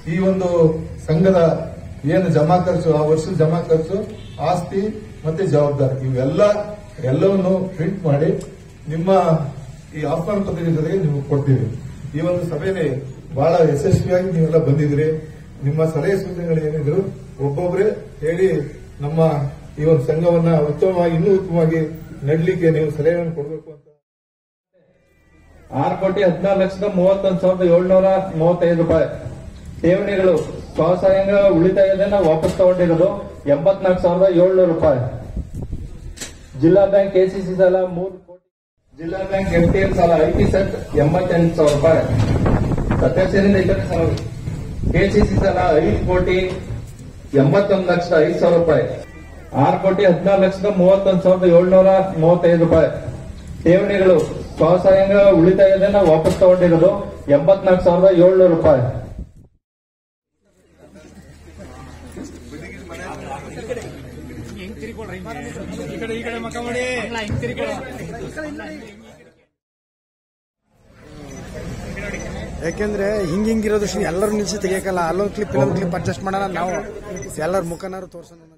ಈ ಒಂದು ಸಂಘದ ಏನು ಜಮಾ ಖರ್ಚು ಆ ವರ್ಷದ ಜಮಾ ಖರ್ಚು ಆಸ್ತಿ ಮತ್ತೆ ಜವಾಬ್ದಾರಿ ಇವೆಲ್ಲ ಎಲ್ಲವನ್ನು ಪ್ರಿಂಟ್ ಮಾಡಿ ನಿಮ್ಮ ಈ ಆಹ್ವಾನ ಪತ್ರಿಕೆ ಜೊತೆಗೆ ನೀವು ಕೊಡ್ತೀವಿ ಈ ಒಂದು ಸಭೆಯಲ್ಲಿ ಬಹಳ ಯಶಸ್ವಿಯಾಗಿ ನೀವೆಲ್ಲ ಬಂದಿದ್ರಿ ನಿಮ್ಮ ಸಲಹೆ ಸೂಚನೆಗಳು ಏನಿದ್ರು ಒಬ್ಬೊಬ್ಬರೇ ಹೇಳಿ ನಮ್ಮ ಈ ಒಂದು ಸಂಘವನ್ನ ಉತ್ತಮವಾಗಿ ಇನ್ನೂ ಉತ್ತಮವಾಗಿ ನಡಲಿಕ್ಕೆ ನೀವು ಸಲಹೆಗಳನ್ನು ಕೊಡಬೇಕು ಅಂತ ಆರು ಕೋಟಿ ಹದಿನಾರು ಲಕ್ಷದ ಮೂವತ್ತೊಂದು ಸಾವಿರದ ಏಳ್ನೂರ ಮೂವತ್ತೈದು ರೂಪಾಯಿ ಠೇವಣಿಗಳು ಸ್ವಸಹಾಯ ಉಳಿತಾಯದಿಂದ ವಾಪಸ್ ತಗೊಂಡಿರೋದು ಎಂಬತ್ನಾಲ್ಕು ಸಾವಿರದ ಏಳ್ನೂರು ರೂಪಾಯಿ ಜಿಲ್ಲಾ ಬ್ಯಾಂಕ್ ಕೆಸಿಸಿ ಸಾಲ ಮೂರು ಕೋಟಿ ಜಿಲ್ಲಾ ಬ್ಯಾಂಕ್ ಎಫ್ಟಿಎಲ್ ಸಾಲ ಐಟಿ ಸೆಟ್ ಎಂಬತ್ತೆಂಟು ಸಾವಿರ ರೂಪಾಯಿ ಅಧ್ಯಕ್ಷರಿಂದ ಇತರೆ ಸಾಲ ಕೆಸಿಸಿ ಸಾಲ ಐದು ಕೋಟಿ ಎಂಬತ್ತೊಂದು ಲಕ್ಷದ ಐದು ಸಾವಿರ ರೂಪಾಯಿ ಆರು ಕೋಟಿ ಹದಿನಾರು ಲಕ್ಷದ ಮೂವತ್ತೊಂದು ಸಾವಿರದ ಏಳ್ನೂರ ಮೂವತ್ತೈದು ರೂಪಾಯಿ ಠೇವಣಿಗಳು ಸ್ವಸಹಾಯ ಉಳಿತಾಯದಿಂದ ವಾಪಸ್ ತಗೊಂಡಿರೋದು ಎಂಬತ್ನಾಲ್ಕು ಸಾವಿರದ ಏಳ್ನೂರು ರೂಪಾಯಿ ಯಾಕೆಂದ್ರೆ ಹಿಂಗ್ ಹಿಂಗಿರೋದು ಎಲ್ಲರೂ ನಿಲ್ಸಿ ತೆಗಿಯಕಲ್ಲ ಅಲ್ಲೊಂದು ಕ್ಲಿಪ್ ಇಲ್ಲೊಂದು ಕ್ಲಿಪ್ ಅಡ್ಜಸ್ಟ್ ಮಾಡೋಣ ನಾವು ಎಲ್ಲರ ಮುಖನಾರು ತೋರ್ಸೋಣ